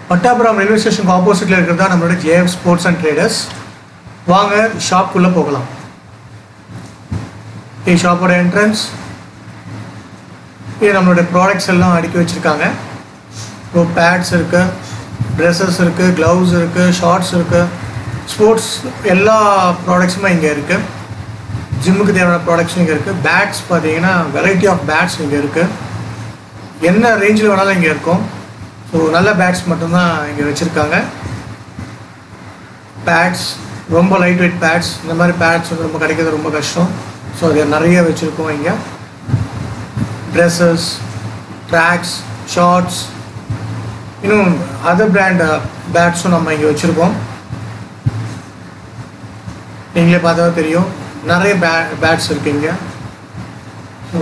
Pattapuram railway ஸ்டேஷனுக்கு ஆப்போசிட்டில் இருக்கிறது தான் நம்மளோட ஜேஎஃப் ஸ்போர்ட்ஸ் அண்ட் ட்ரேடர்ஸ் வாங்க ஷாப்புக்குள்ளே போகலாம் இது ஷாப்போட என்ட்ரன்ஸ் இது நம்மளோட ப்ராடக்ட்ஸ் எல்லாம் அடுக்கி வச்சுருக்காங்க இப்போ பேட்ஸ் இருக்குது ட்ரெஸ்ஸஸ் இருக்குது க்ளவுஸ் இருக்குது ஷார்ட்ஸ் இருக்குது ஸ்போர்ட்ஸ் எல்லா ப்ராடக்ட்ஸுமே இங்கே இருக்குது ஜிம்முக்கு தேவையான ப்ராடக்ட்ஸும் இங்கே இருக்குது பேட்ஸ் பார்த்தீங்கன்னா வெரைட்டி ஆஃப் பேட்ஸ் இங்கே இருக்குது என்ன ரேஞ்சில் வேணாலும் இங்கே இருக்கும் ஸோ நல்ல பேட்ஸ் மட்டும்தான் இங்கே வச்சுருக்காங்க பேட்ஸ் ரொம்ப லைட் வெயிட் பேட்ஸ் இந்த மாதிரி பேட்ஸ் வந்து ரொம்ப கிடைக்கிறது ரொம்ப கஷ்டம் ஸோ அது நிறைய வச்சுருக்கோம் இங்கே ட்ரெஸ்ஸஸ் ட்ராக்ஸ் ஷார்ட்ஸ் இன்னும் அதர் பிராண்ட் பேட்ஸும் நம்ம இங்கே வச்சுருக்கோம் நீங்களே பார்த்தா தெரியும் நிறைய பே பேட்ஸ் இருக்கு இங்கே ஸோ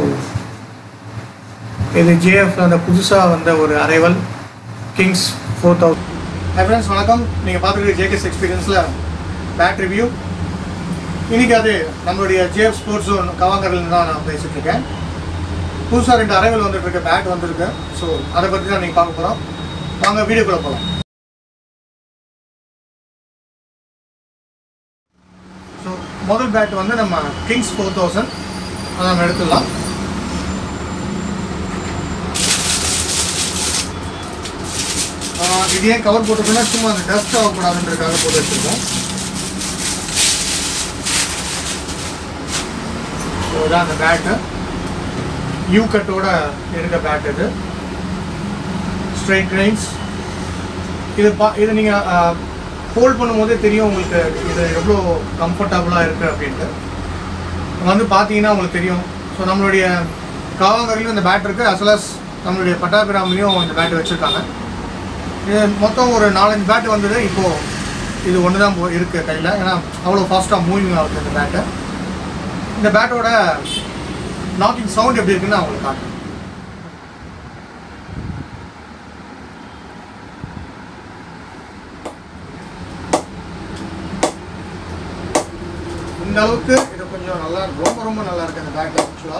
இது ஜேஎஃப் அந்த புதுசாக வந்த ஒரு arrival kings four thousand hi friends வணக்கம் நீங்கள் பார்த்துருக்க ஜேகேஸ் எக்ஸ்பீரியன்ஸில் பேட் ரிவ்யூ இன்னைக்கு அது நம்மளுடைய ஜேஎஃப் ஸ்போர்ட்ஸ் ஜோன் கவாங்கரில் தான் நான் பேசிட்டு இருக்கேன் புதுசாக ரெண்டு அரைவல் வந்துட்டு இருக்க பேட் வந்திருக்கு ஸோ அதை பற்றி தான் நீங்கள் பார்க்க போகிறோம் வாங்க வீடியோக்குள்ளே போகலாம் ஸோ முதல் பேட் வந்து நம்ம கிங்ஸ் ஃபோர் தௌசண்ட் அதை நம்ம எடுத்துடலாம் ஆஹ் இது ஏன் கவர் போட்டிருக்கோம்னா சும்மா அந்த டஸ்ட் ஆகக்கூடாதுன்றதுக்காக போட்டு வச்சுருக்கோம் ஸோ இதான் அந்த பேட்டு யூ கட்டோட இருக்க பேட் இது ஸ்ட்ரைட் கிரைன்ஸ் இது பா இது நீங்கள் ஹோல்ட் பண்ணும்போதே தெரியும் உங்களுக்கு இது எவ்வளோ கம்ஃபர்டபுளாக இருக்குது அப்படின்ட்டு வந்து பார்த்தீங்கன்னா உங்களுக்கு தெரியும் ஸோ நம்மளுடைய காவாங்கரிலையும் இந்த பேட் இருக்குது அஸ் வெல் அஸ் நம்மளுடைய பட்டாபிராமிலையும் இந்த பேட் வச்சுருக்காங்க இது மொத்தம் ஒரு நாலஞ்சு பேட் வந்தது இப்போது இது ஒன்று தான் போ இருக்குது கையில் ஏன்னா அவ்வளோ ஃபாஸ்ட்டாக மூவிங் ஆகுது இந்த பேட்டு இந்த பேட்டோட நாக்கிங் சவுண்ட் எப்படி இருக்குன்னு நான் உங்களுக்கு காட்டுறேன் இந்த அளவுக்கு இது கொஞ்சம் நல்லா ரொம்ப ரொம்ப நல்லா இருக்கு அந்த பேட் ஆக்சுவலாக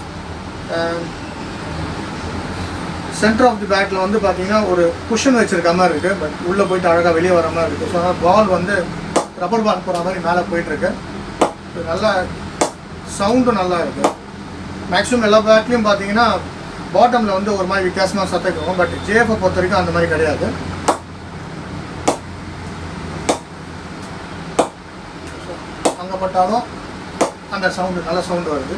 சென்டர் ஆஃப் தி பேட்டில் வந்து பார்த்தீங்கன்னா ஒரு குஷன் வச்சிருக்க மாதிரி இருக்குது பட் உள்ளே போயிட்டு அழகாக வெளியே வர மாதிரி இருக்குது ஸோ அதனால் பால் வந்து ரப்பர் பால் போகிற மாதிரி மேலே போயிட்டுருக்கு இது நல்லா சவுண்டும் நல்லா இருக்குது மேக்ஸிமம் எல்லா பேட்லேயும் பார்த்தீங்கன்னா பாட்டமில் வந்து ஒரு மாதிரி வித்தியாசமாக சத்தம் இருக்கும் பட் ஜேஎஃப்பை பொறுத்த வரைக்கும் அந்த மாதிரி கிடையாது அங்கே பட்டாலும் அந்த சவுண்டு நல்ல சவுண்டு வருது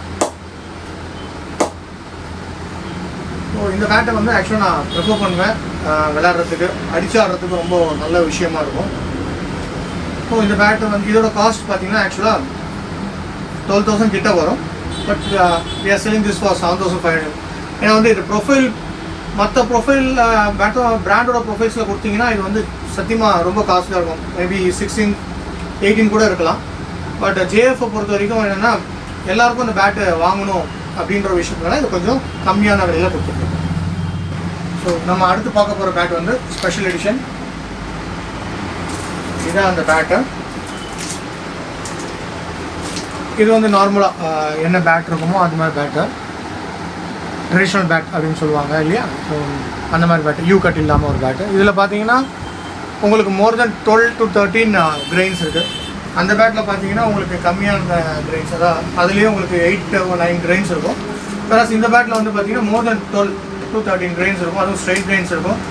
ஸோ இந்த பேட்டை வந்து ஆக்சுவலாக நான் ப்ரிஃபர் பண்ணுவேன் ஆஹ் விளையாடுறதுக்கு அடிச்சு ஆடுறதுக்கு ரொம்ப நல்ல விஷயமா இருக்கும் ஸோ இந்த பேட்டு வந்து இதோட காஸ்ட் பார்த்தீங்கன்னா ஆக்சுவலாக டுவெல் தௌசண்ட் கிட்ட வரும் but we are selling this for seven thousand five hundred ஏன்னா வந்து இது ப்ரொஃபைல் மற்ற ப்ரொஃபைல் பேட்டோ பிராண்டோட ப்ரொஃபைல்ஸில் கொடுத்தீங்கன்னா இது வந்து சத்தியமாக ரொம்ப காஸ்ட்லியாக இருக்கும் மேபி சிக்ஸ்டீன் எயிட்டீன் கூட இருக்கலாம் பட் ஜேஎஃப்பை பொறுத்த வரைக்கும் என்னென்னா எல்லாருக்கும் இந்த பேட்டு வாங்கணும் அப்படின்ற விஷயத்தினால இது கொஞ்சம் கம்மியான விலையில் கொடுத்துருக்கோம் ஸோ நம்ம அடுத்து பார்க்க போகிற பேட் வந்து ஸ்பெஷல் எடிஷன் இதான் அந்த பேட்டு இது வந்து நார்மலாக என்ன பேட் இருக்குமோ அது மாதிரி பேட்டு ட்ரெடிஷ்னல் பேட் அப்படின்னு சொல்லுவாங்க இல்லையா ஸோ அந்த மாதிரி பேட்டு யூ கட் இல்லாமல் ஒரு பேட்டு இதில் பார்த்தீங்கன்னா உங்களுக்கு more than twelve to thirteen grains இருக்குது அந்த பேட்டில் பார்த்தீங்கன்னா உங்களுக்கு கம்மியான கிரெயின்ஸ் அதான் அதுலேயே உங்களுக்கு எயிட் நைன் கிரெயின்ஸ் இருக்கும் ப்ளஸ் இந்த பேட்டில் வந்து பார்த்தீங்கன்னா more than twelve to thirteen grains இருக்கும் அதுவும் ஸ்ட்ரைட் கிரெயின்ஸ் இருக்கும்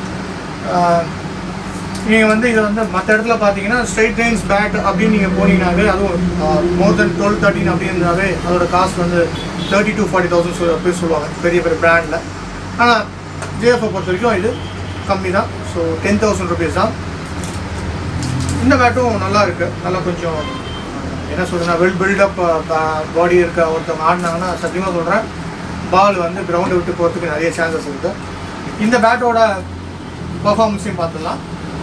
நீங்கள் வந்து இது வந்து மற்ற இடத்துல பார்த்தீங்கன்னா ஸ்ட்ரைட் கிரெயின்ஸ் பேட் அப்படின்னு நீங்கள் போனீங்கன்னாவே அதுவும் மோர் தென் டுவெல் தேர்ட்டின் அப்படின்னாவே அதோட காஸ்ட் வந்து தேர்ட்டி டு ஃபார்ட்டி தௌசண்ட் சொல் அப்படி சொல்லுவாங்க பெரிய பெரிய பிராண்டில் ஆனால் ஜேஎஃப்ஐ பொறுத்த வரைக்கும் இது கம்மி தான் ஸோ டென் தௌசண்ட் ருபீஸ் தான் இந்த பேட்டும் நல்லா இருக்குது நல்லா கொஞ்சம் என்ன சொல்கிறேன்னா வெல் பில்டப் பாடி இருக்க ஒருத்தவங்க ஆடினாங்கன்னா சத்தியமாக சொல்கிறேன் பால் வந்து கிரவுண்டை விட்டு போகிறதுக்கு நிறைய சான்சஸ் இருக்குது இந்த பேட்டோட பர்ஃபார்மன்ஸையும் பார்த்துடலாம்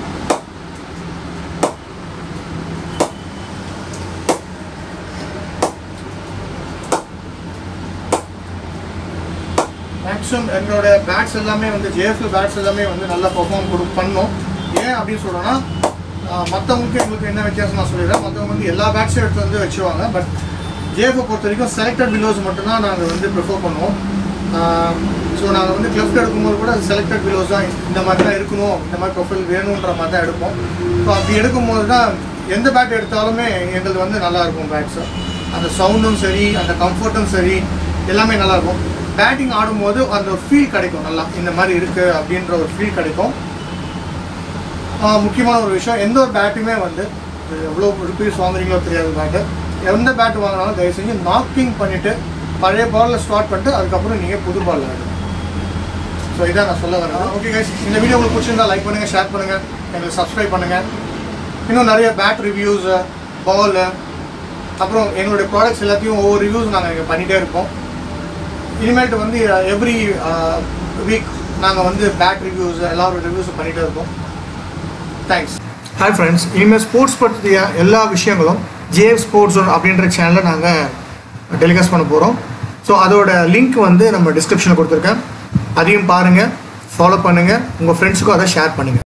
மேக்ஸிமம் என்னோட பேட்ஸ் எல்லாமே வந்து ஜேஎஃப்எல் பேட்ஸ் எல்லாமே வந்து நல்லா பெர்ஃபார்ம் கொடு பண்ணோம் ஏன் அப்படின்னு சொல்கிறேன்னா மற்றவங்களுக்கு எங்களுக்கு என்ன வித்தியாசம் நான் சொல்லிடுறேன் மற்றவங்க வந்து எல்லா பேட்ஸும் எடுத்து வந்து வச்சுருவாங்க பட் ஜேஎஃபை பொறுத்த வரைக்கும் செலக்டட் விண்டோஸ் மட்டும்தான் நாங்கள் வந்து ப்ரிஃபர் பண்ணுவோம் ஸோ நாங்கள் வந்து கிளஃப்ட் எடுக்கும்போது கூட செலக்டட் விலோஸ் தான் இந்த மாதிரி தான் இருக்கணும் இந்த மாதிரி ப்ரொஃபைல் வேணுன்ற மாதிரி தான் எடுப்போம் ஸோ அப்படி எடுக்கும்போது தான் எந்த பேட் எடுத்தாலுமே எங்களுக்கு வந்து நல்லா இருக்கும் பேட்ஸு அந்த சவுண்டும் சரி அந்த கம்ஃபர்ட்டும் சரி எல்லாமே நல்லா இருக்கும் பேட்டிங் ஆடும்போது அந்த ஃபீல் கிடைக்கும் நல்லா இந்த மாதிரி இருக்குது அப்படின்ற ஒரு ஃபீல் கிடைக்கும் ஆஹ் முக்கியமான ஒரு விஷயம் எந்த ஒரு பேட்டுமே வந்து இது எவ்வளோ ருபீஸ் வாங்குறீங்களோ தெரியாது பேட்டு எந்த பேட் வாங்கினாலும் தயவு செஞ்சு நாக்கிங் பண்ணிவிட்டு பழைய பாலில் ஸ்டார்ட் பண்ணிட்டு அதுக்கப்புறம் நீங்கள் புது பாலில் ஆடுங்க ஸோ இதான் நான் சொல்ல வரேன் ஓகே கைஸ் இந்த வீடியோ உங்களுக்கு பிடிச்சிருந்தா லைக் பண்ணுங்கள் ஷேர் பண்ணுங்கள் எங்களுக்கு சப்ஸ்கிரைப் பண்ணுங்கள் இன்னும் நிறைய பேட் ரிவ்யூஸு பால் அப்புறம் எங்களுடைய ப்ராடக்ட்ஸ் எல்லாத்தையும் ஒவ்வொரு ரிவ்யூஸ் நாங்கள் இங்கே பண்ணிகிட்டே இருப்போம் இனிமேல்ட்டு வந்து எவ்ரி வீக் நாங்கள் வந்து பேட் ரிவ்யூஸ் எல்லாரும் ரிவ்யூஸும் பண்ணிகிட்டே இருப்போம் தேங்க்ஸ் ஹாய் ஃப்ரெண்ட்ஸ் இனிமேல் ஸ்போர்ட்ஸ் பற்றிய எல்லா விஷயங்களும் ஜேஎஃப் ஸ்போர்ட்ஸ் அப்படின்ற சேனலில் நாங்கள் டெலிகாஸ்ட் பண்ண போகிறோம் ஸோ அதோட லிங்க் வந்து நம்ம டிஸ்கிரிப்ஷனில் கொடுத்துருக்கேன் அதையும் பாருங்கள் ஃபாலோ பண்ணுங்கள் உங்கள் ஃப்ரெண்ட்ஸுக்கும் அதை ஷேர் பண்ணுங்கள்